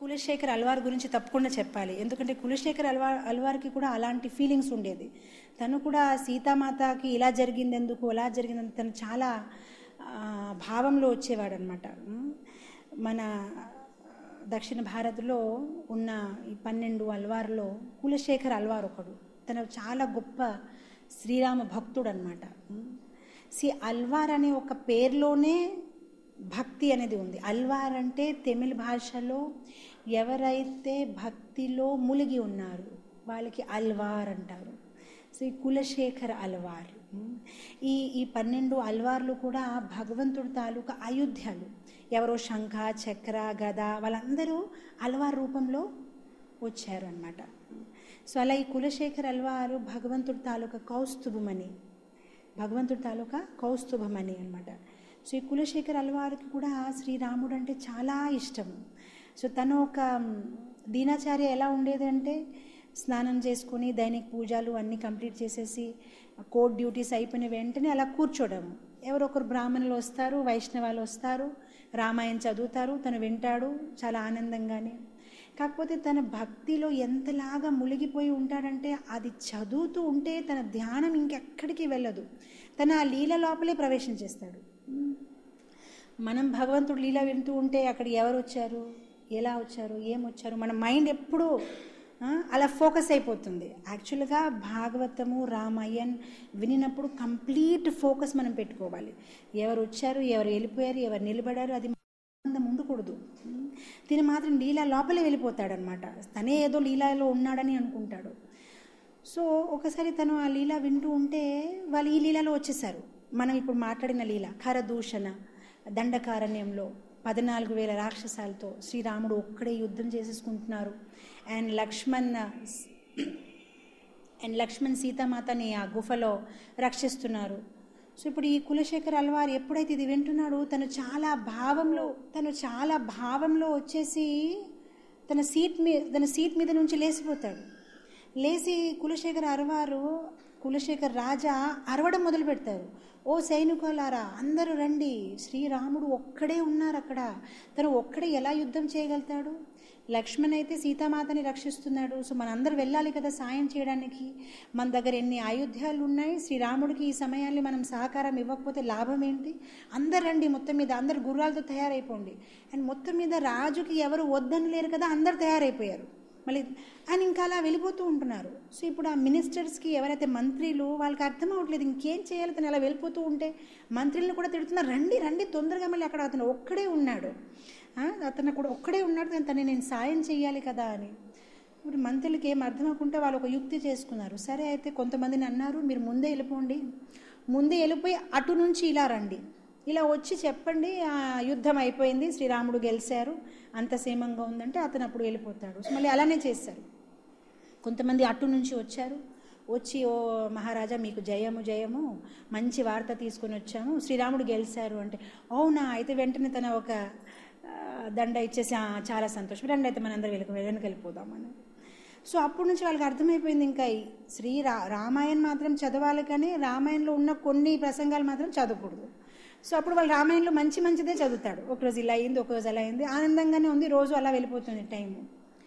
కులశేఖర్ అల్వార్ గురించి తప్పకుండా చెప్పాలి ఎందుకంటే కులశేఖర్ అల్వార్ అల్వార్కి కూడా అలాంటి ఫీలింగ్స్ ఉండేది తను కూడా సీతామాతకి ఇలా జరిగింది ఎందుకు అలా జరిగింది తను చాలా ఆ, భావంలో వచ్చేవాడు అనమాట మన దక్షిణ భారత్లో ఉన్న ఈ పన్నెండు అల్వార్లో కులశేఖర్ అల్వార్ ఒకడు తను చాలా గొప్ప శ్రీరామ భక్తుడు అనమాట సి అల్వార్ అనే ఒక పేరులోనే భక్తి అనేది ఉంది అల్వార్ అంటే తమిళ భాషలో ఎవరైతే భక్తిలో మునిగి ఉన్నారు వాళ్ళకి అల్వార్ అంటారు సో ఈ కులశేఖర్ అల్వార్ ఉమ్. ఈ ఈ పన్నెండు అల్వార్లు కూడా భగవంతుడి తాలూకా అయోధ్యలు ఎవరో శంఖ చక్ర గద వాళ్ళందరూ అల్వార్ రూపంలో వచ్చారు అనమాట సో అలా ఈ కులశేఖర్ అల్వారు భగవంతుడి తాలూకా కౌస్తుభమని భగవంతుడి తాలూకా కౌస్తుభమని అనమాట సో ఈ కులశేఖర్ అల్వారికి కూడా శ్రీరాముడు అంటే చాలా ఇష్టం సో తను ఒక మ్, దీనాచార్య ఎలా ఉండేది అంటే స్నానం చేసుకుని దైనిక పూజలు అన్నీ కంప్లీట్ చేసేసి కోర్ట్ డ్యూటీస్ అయిపోయిన వెంటనే అలా కూర్చోవడం ఎవరో ఒకరు బ్రాహ్మణులు వస్తారు వైష్ణవాలు వస్తారు రామాయణం చదువుతారు తను వింటాడు చాలా ఆనందంగానే కాకపోతే తన భక్తిలో ఎంతలాగా మునిగిపోయి ఉంటాడంటే అది చదువుతూ ఉంటే తన ధ్యానం ఇంకెక్కడికి వెళ్ళదు తన ఆ లీల లోపలే ప్రవేశం చేస్తాడు మనం భగవంతుడు లీల వింటూ ఉంటే అక్కడ ఎవరు వచ్చారు ఎలా వచ్చారు ఏం వచ్చారు మన మైండ్ ఎప్పుడూ ఆ, అలా ఫోకస్ అయిపోతుంది యాక్చువల్గా భాగవతము రామాయణ్ వినినప్పుడు కంప్లీట్ ఫోకస్ మనం పెట్టుకోవాలి ఎవరు వచ్చారు ఎవరు వెళ్ళిపోయారు ఎవరు నిలబడారు అది ఆనందం ఉండకూడదు తిని మాత్రం లీలా లోపలే వెళ్ళిపోతాడనమాట తనే ఏదో లీలాలో ఉన్నాడని అనుకుంటాడు సో ఒకసారి తను ఆ లీల వింటూ ఉంటే వాళ్ళు ఈ లీలలో వచ్చేసారు మనం ఇప్పుడు మాట్లాడిన లీల ఖరదూషణ దండకారణ్యంలో పద్నాలుగు వేల రాక్షసాలతో శ్రీరాముడు ఒక్కడే యుద్ధం చేసేసుకుంటున్నారు అండ్ లక్ష్మణ్ అండ్ లక్ష్మణ్ సీతామాతని ఆ గుఫలో రక్షిస్తున్నారు సో ఇప్పుడు ఈ కులశేఖర్ అల్వార్ ఎప్పుడైతే ఇది వింటున్నాడో తను చాలా భావంలో తను చాలా భావంలో వచ్చేసి తన సీట్ మీ తన సీట్ మీద నుంచి లేచిపోతాడు లేచి కులశేఖర్ అరవారు కులశేఖర్ రాజా అరవడం మొదలు పెడతారు ఓ సైనికులారా అందరూ రండి శ్రీరాముడు ఒక్కడే ఉన్నారు అక్కడ తను ఒక్కడే ఎలా యుద్ధం చేయగలుగుతాడు లక్ష్మణ్ అయితే సీతామాతని రక్షిస్తున్నాడు సో మనందరూ వెళ్ళాలి కదా సాయం చేయడానికి మన దగ్గర ఎన్ని ఆయుధ్యాలు ఉన్నాయి శ్రీరాముడికి ఈ సమయాన్ని మనం సహకారం ఇవ్వకపోతే లాభం ఏంటి అందరు రండి మొత్తం మీద అందరు గుర్రాలతో తయారైపోండి అండ్ మొత్తం మీద రాజుకి ఎవరు వద్దని లేరు కదా అందరు తయారైపోయారు మళ్ళీ ఆయన ఇంకా అలా వెళ్ళిపోతూ ఉంటున్నారు సో ఇప్పుడు ఆ మినిస్టర్స్కి ఎవరైతే మంత్రులు వాళ్ళకి అర్థం అవ్వట్లేదు ఇంకేం చేయాలి తను అలా వెళ్ళిపోతూ ఉంటే మంత్రులను కూడా తిడుతున్నారు రండి రండి తొందరగా మళ్ళీ అక్కడ అతను ఒక్కడే ఉన్నాడు ఆ, అతను కూడా ఒక్కడే ఉన్నాడు కానీ తను నేను సాయం చేయాలి కదా అని ఇప్పుడు మంత్రులకి ఏం అర్థం అవ్వకుంటే వాళ్ళు ఒక యుక్తి చేసుకున్నారు సరే అయితే కొంతమందిని అన్నారు మీరు ముందే వెళ్ళిపోండి ముందే వెళ్ళిపోయి అటు నుంచి ఇలా రండి ఇలా వచ్చి చెప్పండి ఆ యుద్ధం అయిపోయింది శ్రీరాముడు గెలిచారు అంత సేమంగా ఉందంటే అతను అప్పుడు వెళ్ళిపోతాడు సో మళ్ళీ అలానే చేశారు కొంతమంది అటు నుంచి వచ్చారు వచ్చి ఓ మహారాజా మీకు జయము జయము మంచి వార్త తీసుకొని వచ్చాము శ్రీరాముడు గెలిచారు అంటే అవునా అయితే వెంటనే తన ఒక ఆ, దండ ఇచ్చేసి "ఆ, చాలా సంతోషం రండి అయితే మనందరం వెనుక వెనక్కి వెళ్ళిపోదామని సో అప్పటి నుంచి వాళ్ళకి అర్థమైపోయింది ఇంకా ఈ శ్రీ రా రామాయణ్ మాత్రం చదవాలి కానీ రామాయణంలో ఉన్న కొన్ని ప్రసంగాలు మాత్రం చదవకూడదు సో అప్పుడు వాళ్ళు రామాయణంలో మంచి మంచిదే చదువుతాడు ఒకరోజు ఇలా అయింది ఒకరోజు అలా అయింది ఆనందంగానే ఉంది రోజు అలా వెళ్ళిపోతుంది టైము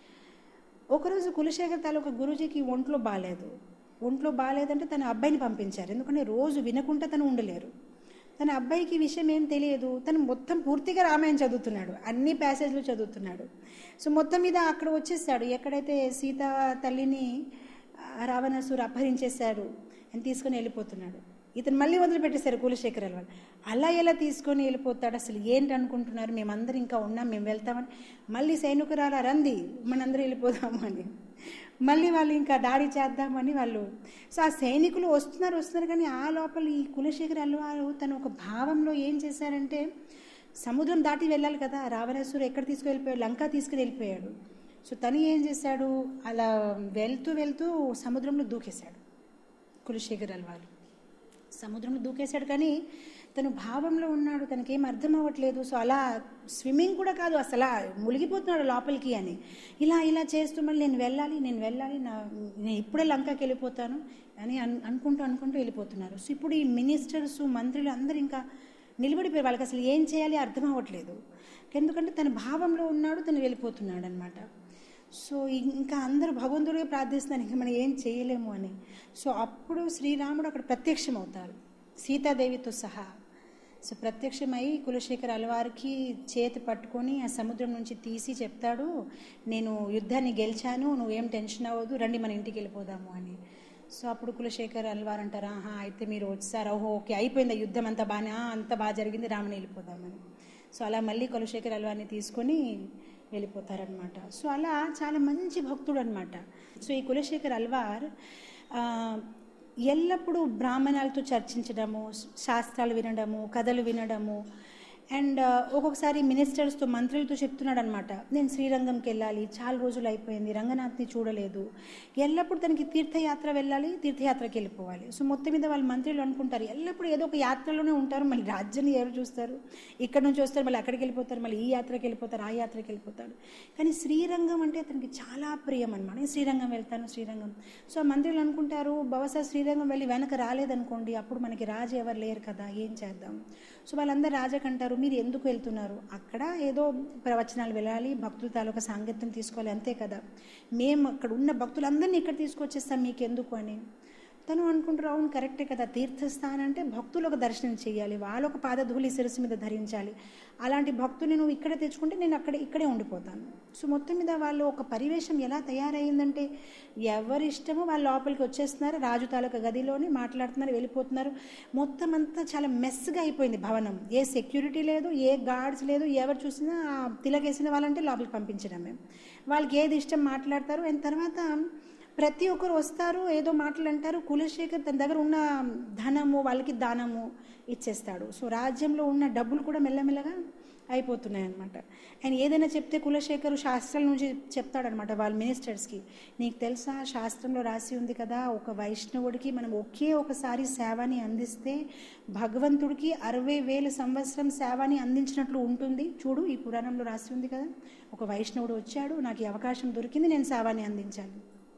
ఒకరోజు కులశేఖర్ తాలూకా గురూజీకి ఒంట్లో బాగాలేదు ఒంట్లో బాగాలేదంటే తన అబ్బాయిని పంపించారు ఎందుకంటే రోజు వినకుండా తను ఉండలేరు తన అబ్బాయికి ఈ విషయం ఏం తెలియదు తను మొత్తం పూర్తిగా రామాయణం చదువుతున్నాడు అన్ని ప్యాసేజ్లు చదువుతున్నాడు సో మొత్తం మీద అక్కడ వచ్చేసాడు ఎక్కడైతే సీత తల్లిని ఆ, రావణాసురు అపహరించేశాడు అని తీసుకొని వెళ్ళిపోతున్నాడు ఇతను మళ్ళీ వదిలిపెట్టేశారు కులశేఖర్ వాళ్ళు అలా ఎలా తీసుకొని వెళ్ళిపోతాడు అసలు ఏంటి అనుకుంటున్నారు మేమందరం ఇంకా ఉన్నాం మేము వెళ్తామని మళ్ళీ సైనికురాలా రంది మనందరం వెళ్ళిపోదాము అని మళ్ళీ వాళ్ళు ఇంకా దాడి చేద్దామని వాళ్ళు సో ఆ సైనికులు వస్తున్నారు వస్తున్నారు కానీ ఆ లోపల ఈ కులశేఖర్ అల్వారు తను ఒక భావంలో ఏం చేశారంటే సముద్రం దాటి వెళ్ళాలి కదా రావణాసురు ఎక్కడ తీసుకువెళ్ళిపోయాడు లంక తీసుకుని వెళ్ళిపోయాడు సో తను ఏం చేశాడు అలా వెళ్తూ వెళ్తూ సముద్రంలో దూకేశాడు కులశేఖర్ అల్వారు సముద్రంలో దూకేశాడు కానీ తను భావంలో ఉన్నాడు తనకేం అర్థం అవ్వట్లేదు సో అలా స్విమ్మింగ్ కూడా కాదు అసలు మునిగిపోతున్నాడు లోపలికి అని ఇలా ఇలా చేస్తూ మళ్ళీ నేను వెళ్ళాలి నేను వెళ్ళాలి నా నేను ఇప్పుడే లంకకి వెళ్ళిపోతాను అని అన్ అనుకుంటూ అనుకుంటూ వెళ్ళిపోతున్నారు సో ఇప్పుడు ఈ మినిస్టర్స్ మంత్రులు అందరూ ఇంకా నిలబడిపోయారు వాళ్ళకి అసలు ఏం చేయాలి అర్థం అవ్వట్లేదు ఎందుకంటే తన భావంలో ఉన్నాడు తను వెళ్ళిపోతున్నాడు అనమాట సో ఇంకా అందరూ భగవంతుడిగా ప్రార్థిస్తున్నారు ఇంకా మనం ఏం చేయలేము అని సో అప్పుడు శ్రీరాముడు అక్కడ ప్రత్యక్షం అవుతారు సీతాదేవితో సహా సో ప్రత్యక్షమై కులశేఖర్ అలవారికి చేతి పట్టుకొని ఆ సముద్రం నుంచి తీసి చెప్తాడు నేను యుద్ధాన్ని గెలిచాను నువ్వేం టెన్షన్ అవ్వదు రండి మన ఇంటికి వెళ్ళిపోదాము అని సో అప్పుడు కులశేఖర్ అల్వార్ అంటారు ఆహా అయితే మీరు వచ్చారు ఓహో ఓకే అయిపోయింది ఆ యుద్ధం అంతా బాగానే ఆ, అంతా బాగా జరిగింది రామని వెళ్ళిపోదామని సో అలా మళ్ళీ కులశేఖర్ అల్వార్ని తీసుకొని వెళ్ళిపోతారనమాట సో అలా చాలా మంచి భక్తుడు అనమాట సో ఈ కులశేఖర్ అల్వార్ ఆ, ఎల్లప్పుడూ బ్రాహ్మణాలతో చర్చించడము శాస్త్రాలు వినడము కథలు వినడము అండ్ ఒక్కొక్కసారి మినిస్టర్స్తో మంత్రులతో చెప్తున్నాడు అనమాట నేను శ్రీరంగంకి వెళ్ళాలి చాలా రోజులు అయిపోయింది రంగనాథ్ని చూడలేదు ఎల్లప్పుడూ తనకి తీర్థయాత్ర వెళ్ళాలి తీర్థయాత్రకి వెళ్ళిపోవాలి సో మొత్తం మీద వాళ్ళ మంత్రులు అనుకుంటారు ఎల్లప్పుడూ ఏదో ఒక యాత్రలోనే ఉంటారు మళ్ళీ రాజ్యాన్ని ఎవరు చూస్తారు ఇక్కడ నుంచి వస్తారు మళ్ళీ అక్కడికి వెళ్ళిపోతారు మళ్ళీ ఈ యాత్రకి వెళ్ళిపోతారు ఆ యాత్రకి వెళ్ళిపోతారు కానీ శ్రీరంగం అంటే అతనికి చాలా ప్రియం అనమాట నేను శ్రీరంగం వెళ్తాను శ్రీరంగం సో ఆ మంత్రులు అనుకుంటారు బహుశా శ్రీరంగం వెళ్ళి వెనక రాలేదనుకోండి అప్పుడు మనకి రాజు ఎవరు లేరు కదా ఏం చేద్దాం సో వాళ్ళందరూ రాజాకంటారు మీరు ఎందుకు వెళ్తున్నారు అక్కడ ఏదో ప్రవచనాలు వెళ్ళాలి భక్తుల తాలూకా సాంగత్యం తీసుకోవాలి అంతే కదా మేము అక్కడ ఉన్న భక్తులందరినీ ఇక్కడ తీసుకొచ్చేస్తాం మీకు ఎందుకు అని తను అనుకుంటారు అవును కరెక్టే కదా తీర్థస్థానం అంటే భక్తులకు దర్శనం చేయాలి వాళ్ళు ఒక పాదధూళి శిరస్సు మీద ధరించాలి అలాంటి భక్తుని నువ్వు ఇక్కడే తెచ్చుకుంటే నేను అక్కడ ఇక్కడే ఉండిపోతాను సో మొత్తం మీద వాళ్ళు ఒక పరివేశం ఎలా తయారయ్యిందంటే ఎవరి ఇష్టమో వాళ్ళ లోపలికి వచ్చేస్తున్నారు రాజు తాలూకా గదిలోని మాట్లాడుతున్నారు వెళ్ళిపోతున్నారు మొత్తం అంతా చాలా మెస్గా అయిపోయింది భవనం ఏ సెక్యూరిటీ లేదు ఏ గార్డ్స్ లేదు ఎవరు చూసినా ఆ తిలకేసిన వాళ్ళంటే లోపలికి పంపించడమే వాళ్ళకి ఏది ఇష్టం మాట్లాడతారు అండ్ తర్వాత ప్రతి ఒక్కరు వస్తారు ఏదో మాటలు అంటారు కులశేఖర్ తన దగ్గర ఉన్న ధనము వాళ్ళకి దానము ఇచ్చేస్తాడు సో రాజ్యంలో ఉన్న డబ్బులు కూడా మెల్లమెల్లగా అయిపోతున్నాయి అనమాట ఆయన ఏదైనా చెప్తే కులశేఖరు శాస్త్రాల నుంచి చెప్తాడనమాట వాళ్ళ మినిస్టర్స్కి నీకు తెలుసా శాస్త్రంలో రాసి ఉంది కదా ఒక వైష్ణవుడికి మనం ఒకే ఒకసారి సేవని అందిస్తే భగవంతుడికి అరవై వేల సంవత్సరం సేవని అందించినట్లు ఉంటుంది చూడు ఈ పురాణంలో రాసి ఉంది కదా ఒక వైష్ణవుడు వచ్చాడు నాకు ఈ అవకాశం దొరికింది నేను సేవాన్ని అందించాను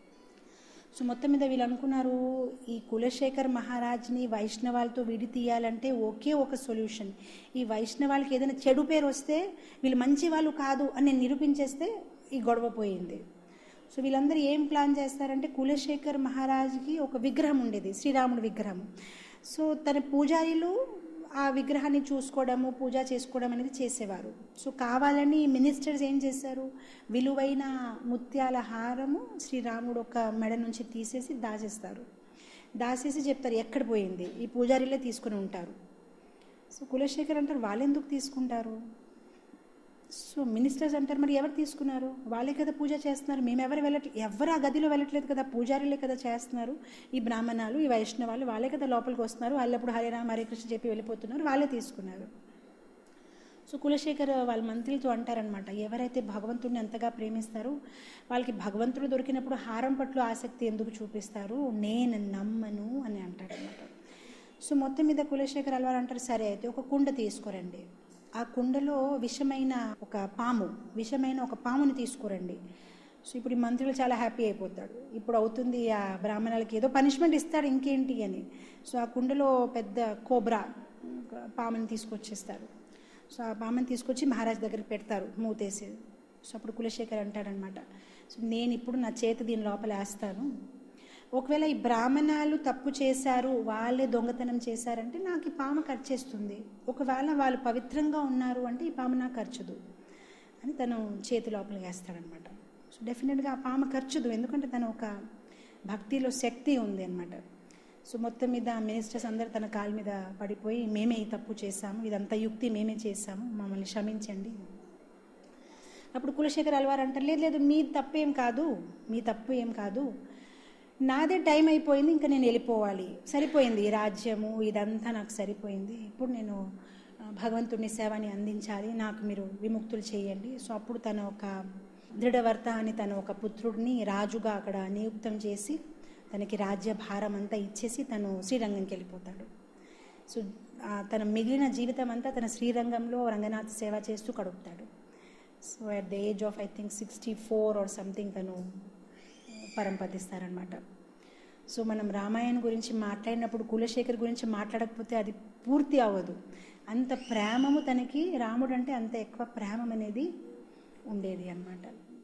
సో మొత్తం మీద వీళ్ళు అనుకున్నారు ఈ కులశేఖర్ మహారాజ్ని వైష్ణవాలతో విడి తీయాలంటే ఒకే ఒక సొల్యూషన్ ఈ వైష్ణవాలకి ఏదైనా చెడు పేరు వస్తే వీళ్ళు మంచి వాళ్ళు కాదు అని నేను నిరూపించేస్తే ఈ గొడవ పోయింది సో వీళ్ళందరూ ఏం ప్లాన్ చేస్తారంటే కులశేఖర్ మహారాజ్కి ఒక విగ్రహం ఉండేది శ్రీరాముడి విగ్రహం సో తన పూజారీలు ఆ విగ్రహాన్ని చూసుకోవడము పూజ చేసుకోవడం అనేది చేసేవారు సో కావాలని మినిస్టర్స్ ఏం చేశారు విలువైన ముత్యాల హారము శ్రీరాముడు ఒక మెడ నుంచి తీసేసి దాచేస్తారు దాచేసి చెప్తారు ఎక్కడ పోయింది ఈ పూజారీలే తీసుకుని ఉంటారు సో కులశేఖర్ అంటారు వాళ్ళెందుకు తీసుకుంటారు సో మినిస్టర్స్ అంటారు మరి ఎవరు తీసుకున్నారు వాళ్ళే కదా పూజ చేస్తున్నారు మేము ఎవరు వెళ్ళట్లేదు ఎవరు ఆ గదిలో వెళ్ళట్లేదు కదా పూజారులే కదా చేస్తున్నారు ఈ బ్రాహ్మణాలు ఈ వైష్ణవాలు వాళ్ళే కదా లోపలికి వస్తున్నారు వాళ్ళప్పుడు హరే రామ హరే కృష్ణ చెప్పి వెళ్ళిపోతున్నారు వాళ్ళే తీసుకున్నారు సో కులశేఖర్ వాళ్ళ మంత్రులతో అంటారనమాట ఎవరైతే భగవంతుడిని అంతగా ప్రేమిస్తారో వాళ్ళకి భగవంతుడు దొరికినప్పుడు హారం పట్ల ఆసక్తి ఎందుకు చూపిస్తారు నేను నమ్మను అని అంటారనమాట సో మొత్తం మీద కులశేఖర్ అల్వారు అంటారు సరే అయితే ఒక కుండ తీసుకురండి ఆ కుండలో విషమైన ఒక పాము విషమైన ఒక పాముని తీసుకురండి సో ఇప్పుడు ఈ మంత్రులు చాలా హ్యాపీ అయిపోతాడు ఇప్పుడు అవుతుంది ఆ బ్రాహ్మణులకి ఏదో పనిష్మెంట్ ఇస్తాడు ఇంకేంటి అని సో ఆ కుండలో పెద్ద కోబ్రా పాముని తీసుకొచ్చేస్తారు సో ఆ పాముని తీసుకొచ్చి మహారాజ్ దగ్గరికి పెడతారు మూతేసి సో అప్పుడు కులశేఖర్ అంటాడనమాట సో నేను ఇప్పుడు నా చేతి దీని లోపల వేస్తాను ఒకవేళ ఈ బ్రాహ్మణాలు తప్పు చేశారు వాళ్ళే దొంగతనం చేశారంటే నాకు ఈ పాము ఖర్చేస్తుంది ఒకవేళ వాళ్ళు పవిత్రంగా ఉన్నారు అంటే ఈ పాము నాకు ఖర్చుదు అని తను చేతి లోపల వేస్తాడనమాట సో డెఫినెట్గా ఆ పాము ఖర్చుదు ఎందుకంటే తను ఒక భక్తిలో శక్తి ఉంది అనమాట సో మొత్తం మీద మినిస్టర్స్ అందరు తన కాలు మీద పడిపోయి మేమే ఈ తప్పు చేశాము ఇదంతా యుక్తి మేమే చేశాము మమ్మల్ని క్షమించండి అప్పుడు కులశేఖర్ అల్వార్ అంటారు లేదు లేదు మీ తప్పు ఏం కాదు మీ తప్పు ఏం కాదు నాదే టైం అయిపోయింది ఇంకా నేను వెళ్ళిపోవాలి సరిపోయింది ఈ రాజ్యము ఇదంతా నాకు సరిపోయింది ఇప్పుడు నేను ఆ, భగవంతుడిని సేవని అందించాలి నాకు మీరు విముక్తులు చేయండి సో అప్పుడు తను ఒక దృఢవర్త అని తన ఒక పుత్రుడిని రాజుగా అక్కడ నియుక్తం చేసి తనకి రాజ్య భారం అంతా ఇచ్చేసి తను శ్రీరంగంకి వెళ్ళిపోతాడు సో ఆ, తన మిగిలిన జీవితం అంతా తన శ్రీరంగంలో రంగనాథ్ సేవ చేస్తూ గడుపుతాడు so at the age of I think sixty four or something తను పరంపదిస్తారనమాట సో మనం రామాయణం గురించి మాట్లాడినప్పుడు కులశేఖర్ గురించి మాట్లాడకపోతే అది పూర్తి అవ్వదు అంత ప్రేమము తనకి రాముడు అంటే అంత ఎక్కువ ప్రేమం అనేది ఉండేది అన్నమాట